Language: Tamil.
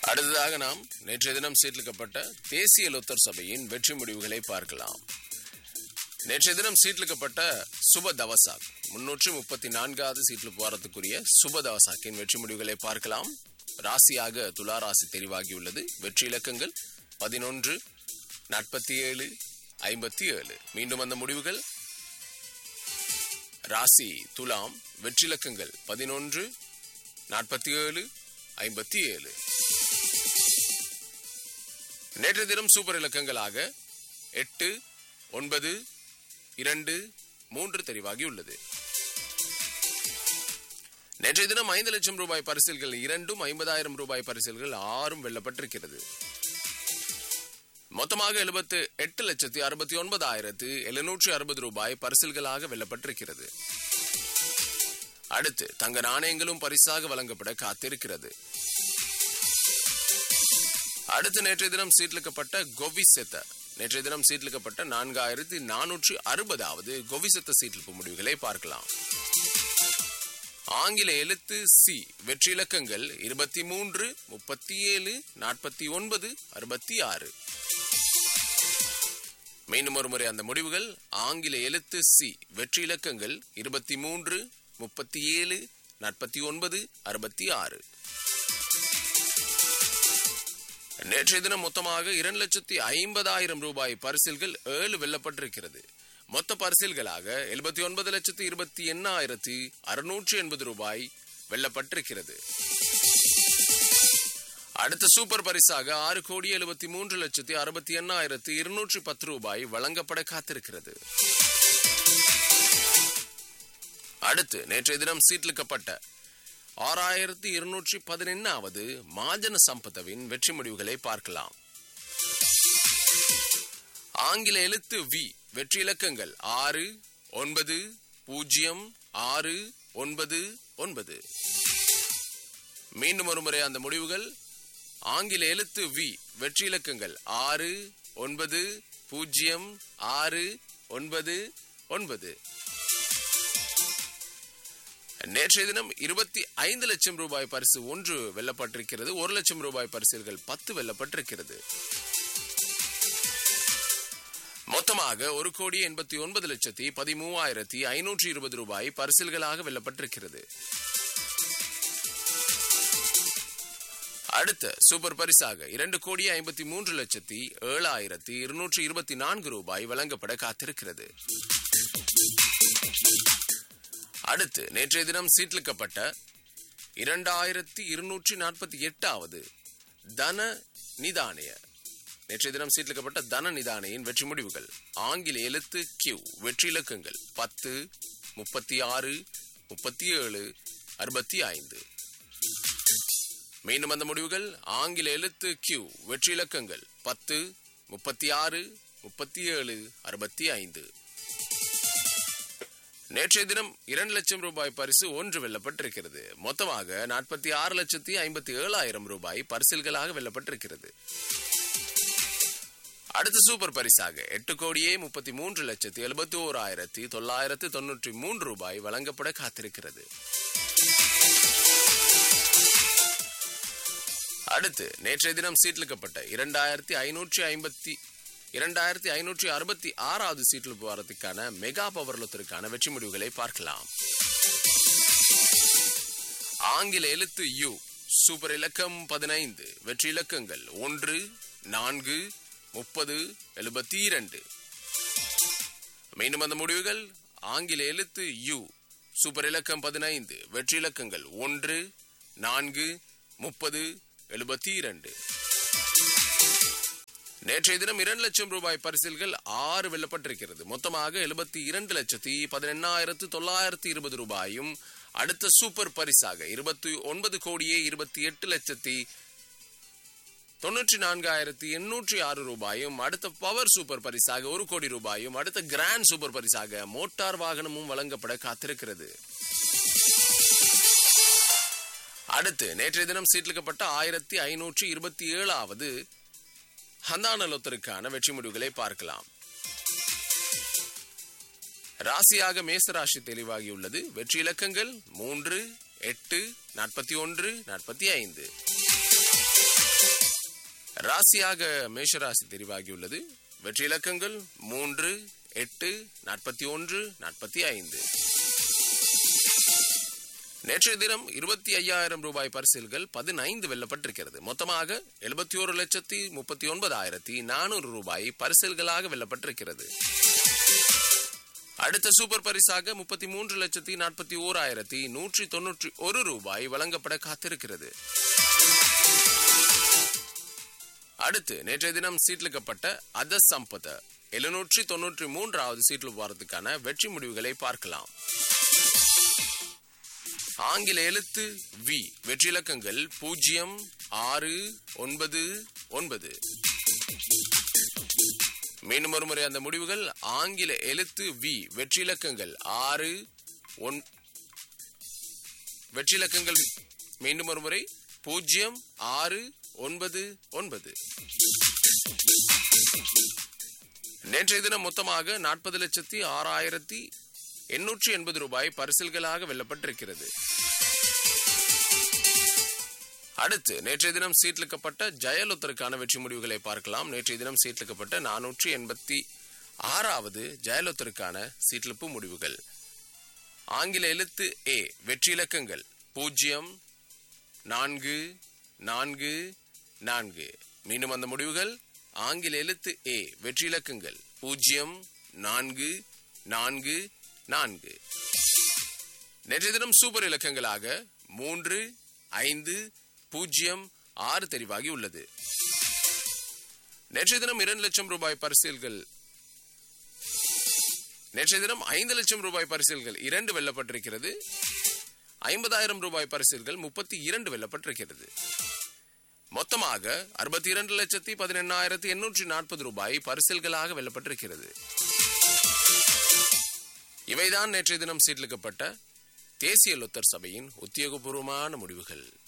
அடுத்ததாக நாம் நேற்றைய தினம் சீர்லிக்கப்பட்ட தேசிய லொத்தர் சபையின் வெற்றி முடிவுகளை பார்க்கலாம் நேற்றைய தினம் சீட்லிக்கப்பட்ட சுப தவசாக் முன்னூற்று முப்பத்தி நான்காவது சீட்லுக்கு வாரத்துக்குரிய சுப தவசாக்கின் வெற்றி முடிவுகளை பார்க்கலாம் ராசியாக துலா ராசி தெரிவாகியுள்ளது வெற்றி இலக்கங்கள் பதினொன்று நாற்பத்தி ஏழு ஐம்பத்தி ஏழு மீண்டும் அந்த முடிவுகள் ராசி துலாம் வெற்றி இலக்கங்கள் பதினொன்று நாற்பத்தி ஏழு ஐம்பத்தி ஏழு நேற்று தினம் சூப்பர் இலக்கங்களாக எட்டு ஒன்பது இரண்டு மூன்று தெரிவாகி உள்ளது நேற்றைய தினம் ஐந்து லட்சம் ரூபாய் பரிசில்கள் இரண்டும் ஐம்பதாயிரம் ரூபாய் பரிசில்கள் ஆறும் வெல்லப்பட்டிருக்கிறது மொத்தமாக எழுபத்து எட்டு லட்சத்தி அறுபத்தி ஒன்பதாயிரத்து எழுநூற்றி அறுபது ரூபாய் பரிசில்களாக வெல்லப்பட்டிருக்கிறது அடுத்து தங்க நாணயங்களும் பரிசாக வழங்கப்பட காத்திருக்கிறது அடுத்து நேற்றைய தினம் சீட்லிக்கப்பட்ட கொவிசெத்த நேற்றைய தினம் சீட்லிக்கப்பட்ட நான்காயிரத்தி நானூற்றி அறுபதாவது கொவிசெத்த சீட்லிப்பு முடிவுகளை பார்க்கலாம் ஆங்கில எழுத்து சி வெற்றி இலக்கங்கள் இருபத்தி மூன்று முப்பத்தி ஏழு நாற்பத்தி ஒன்பது அறுபத்தி ஆறு மீண்டும் ஒரு முறை அந்த முடிவுகள் ஆங்கில எழுத்து சி வெற்றி இலக்கங்கள் இருபத்தி மூன்று முப்பத்தி ஏழு நாற்பத்தி ஒன்பது அறுபத்தி ஆறு நேற்றைய தினம் மொத்தமாக இரண்டு லட்சத்தி ஐம்பதாயிரம் ரூபாய் பரிசில்கள் ஏழு வெல்லப்பட்டிருக்கிறது மொத்த பரிசில்களாக எழுபத்தி ஒன்பது லட்சத்தி இருபத்தி எண்ணாயிரத்தி அறுநூற்றி எண்பது ரூபாய் வெல்லப்பட்டிருக்கிறது அடுத்த சூப்பர் பரிசாக ஆறு கோடி எழுபத்தி மூன்று லட்சத்தி அறுபத்தி எண்ணாயிரத்தி இருநூற்றி பத்து ரூபாய் வழங்கப்பட காத்திருக்கிறது அடுத்து நேற்றைய தினம் சீட்லிக்கப்பட்ட ஆறாயிரத்தி இருநூற்றி பதினெண்ணாவது மாஜன சம்பத்தவின் வெற்றி முடிவுகளை பார்க்கலாம் ஆங்கில எழுத்து வி வெற்றி இலக்கங்கள் ஆறு ஒன்பது பூஜ்ஜியம் ஆறு ஒன்பது ஒன்பது மீண்டும் ஒரு முறை அந்த முடிவுகள் ஆங்கில எழுத்து வி வெற்றி இலக்கங்கள் ஆறு ஒன்பது பூஜ்ஜியம் ஆறு ஒன்பது ஒன்பது நேற்றைய தினம் இருபத்தி ஐந்து லட்சம் ரூபாய் பரிசு ஒன்று வெல்லப்பட்டிருக்கிறது ஒரு லட்சம் ரூபாய் பரிசுகள் பத்து வெல்லப்பட்டிருக்கிறது மொத்தமாக ஒரு கோடி எண்பத்தி ஒன்பது லட்சத்தி பதிமூவாயிரத்தி ஐநூற்றி இருபது ரூபாய் பரிசில்களாக வெல்லப்பட்டிருக்கிறது அடுத்த சூப்பர் பரிசாக இரண்டு கோடி ஐம்பத்தி மூன்று லட்சத்தி ஏழாயிரத்தி இருநூற்றி இருபத்தி நான்கு ரூபாய் வழங்கப்பட காத்திருக்கிறது அடுத்து நேற்றைய தினம் சீட்லிக்கப்பட்ட இரண்டாயிரத்தி இருநூற்றி நாற்பத்தி எட்டாவது தன நிதானய நேற்றைய தினம் சீட்லிக்கப்பட்ட தன நிதானையின் வெற்றி முடிவுகள் ஆங்கில எழுத்து கியூ வெற்றி இலக்கங்கள் பத்து முப்பத்தி ஆறு முப்பத்தி ஏழு அறுபத்தி ஐந்து மீண்டும் அந்த முடிவுகள் ஆங்கில எழுத்து கியூ வெற்றி இலக்கங்கள் பத்து முப்பத்தி ஆறு முப்பத்தி ஏழு அறுபத்தி ஐந்து நேற்றைய தினம் இரண்டு லட்சம் ரூபாய் பரிசு ஒன்று வெல்லப்பட்டிருக்கிறது மொத்தமாக நாற்பத்தி ஆறு லட்சத்தி ஐம்பத்தி ஏழாயிரம் ரூபாய் பரிசில்களாக வெல்லப்பட்டிருக்கிறது அடுத்த சூப்பர் பரிசாக எட்டு கோடியே முப்பத்தி மூன்று லட்சத்தி எழுபத்தி ஓராயிரத்தி தொள்ளாயிரத்தி தொன்னூற்றி மூன்று ரூபாய் வழங்கப்பட காத்திருக்கிறது அடுத்து நேற்றைய தினம் சீட்லிக்கப்பட்ட இரண்டாயிரத்தி ஐநூற்றி ஐம்பத்தி இரண்டாயிரத்தி ஐநூற்றி அறுபத்தி ஆறாவது சீட்டில் போறதுக்கான மெகா பவர்லத்திற்கான வெற்றி முடிவுகளை பார்க்கலாம் ஆங்கில எழுத்து யு சூப்பர் இலக்கம் பதினைந்து வெற்றி இலக்கங்கள் ஒன்று நான்கு முப்பது எழுபத்தி இரண்டு மீண்டும் அந்த முடிவுகள் ஆங்கில எழுத்து யு சூப்பர் இலக்கம் பதினைந்து வெற்றி இலக்கங்கள் ஒன்று நான்கு முப்பது எழுபத்தி இரண்டு நேற்றைய தினம் இரண்டு லட்சம் ரூபாய் பரிசில்கள் ஆறு வெல்லப்பட்டிருக்கிறது மொத்தமாக எழுபத்தி இரண்டு லட்சத்தி பதினெண்ணாயிரத்து தொள்ளாயிரத்தி இருபது ரூபாயும் அடுத்த சூப்பர் பரிசாக இருபத்தி ஒன்பது கோடியே இருபத்தி எட்டு லட்சத்தி தொன்னூற்றி நான்காயிரத்தி எண்ணூற்றி ஆறு ரூபாயும் அடுத்த பவர் சூப்பர் பரிசாக ஒரு கோடி ரூபாயும் அடுத்த கிராண்ட் சூப்பர் பரிசாக மோட்டார் வாகனமும் வழங்கப்பட காத்திருக்கிறது அடுத்து நேற்றைய தினம் சீட்லிக்கப்பட்ட ஆயிரத்தி ஐநூற்றி இருபத்தி ஏழாவது ஹந்தானலொத்தருக்கான வெற்றி முடிவுகளை பார்க்கலாம் ராசியாக மேசராசி தெளிவாகியுள்ளது வெற்றி இலக்கங்கள் மூன்று எட்டு நாற்பத்தி ஒன்று நாற்பத்தி ஐந்து ராசியாக மேஷராசி தெரிவாகியுள்ளது வெற்றி இலக்கங்கள் மூன்று எட்டு நாற்பத்தி ஒன்று நாற்பத்தி ஐந்து நேற்றைய தினம் இருபத்தி ஐயாயிரம் ரூபாய் பரிசில்கள் பதினைந்து வெல்லப்பட்டிருக்கிறது மொத்தமாக எழுபத்தி ஒரு லட்சத்தி முப்பத்தி ஒன்பதாயிரத்தி நானூறு ரூபாய் பரிசில்களாக வெல்லப்பட்டிருக்கிறது அடுத்த சூப்பர் பரிசாக முப்பத்தி மூன்று லட்சத்தி நாற்பத்தி ஓராயிரத்தி நூற்றி தொன்னூற்றி ஒரு ரூபாய் வழங்கப்பட காத்திருக்கிறது அடுத்து நேற்றைய தினம் சீட்லிக்கப்பட்ட அத சம்பத எழுநூற்றி தொன்னூற்றி மூன்றாவது சீட்டில் போறதுக்கான வெற்றி முடிவுகளை பார்க்கலாம் ஆங்கில எழுத்து வி வெற்றி இலக்கங்கள் பூஜ்ஜியம் ஆறு ஒன்பது ஒன்பது மீண்டும் ஒரு முறை அந்த முடிவுகள் ஆங்கில எழுத்து வி வெற்றி இலக்கங்கள் ஆறு ஒன் வெற்றி இலக்கங்கள் மீண்டும் ஒரு முறை பூஜ்ஜியம் ஆறு ஒன்பது ஒன்பது நேற்றைய தினம் மொத்தமாக நாற்பது லட்சத்தி ஆறாயிரத்தி எண்ணூற்றி எண்பது ரூபாய் பரிசில்களாக வெல்லப்பட்டிருக்கிறது அடுத்து நேற்றைய தினம் சீட்லிக்கப்பட்ட ஜெயலலிதருக்கான வெற்றி முடிவுகளை பார்க்கலாம் நேற்றைய தினம் சீட்லிக்கப்பட்ட நானூற்றி எண்பத்தி ஆறாவது ஜெயலலிதருக்கான சீட்லிப்பு முடிவுகள் ஆங்கில எழுத்து ஏ வெற்றி இலக்கங்கள் பூஜ்ஜியம் நான்கு நான்கு நான்கு மீண்டும் அந்த முடிவுகள் ஆங்கில எழுத்து ஏ வெற்றி இலக்கங்கள் பூஜ்ஜியம் நான்கு நான்கு நான்கு நேற்றைய தினம் சூப்பர் இலக்கங்களாக மூன்று ஐந்து பூஜ்ஜியம் ஆறு தெரிவாகி உள்ளது நேற்றைய தினம் இரண்டு லட்சம் ரூபாய் பரிசீல்கள் நேற்றைய தினம் ஐந்து லட்சம் ரூபாய் பரிசீல்கள் இரண்டு வெல்லப்பட்டிருக்கிறது ஐம்பதாயிரம் ரூபாய் பரிசில்கள் முப்பத்தி இரண்டு வெல்லப்பட்டிருக்கிறது மொத்தமாக அறுபத்தி இரண்டு லட்சத்தி பதினெண்ணாயிரத்தி எண்ணூற்றி நாற்பது ரூபாய் பரிசில்களாக வெல்லப்பட்டிருக்கிறது இவைதான் நேற்றைய தினம் சீட்லிக்கப்பட்ட தேசிய லொத்தர் சபையின் உத்தியோகபூர்வமான முடிவுகள்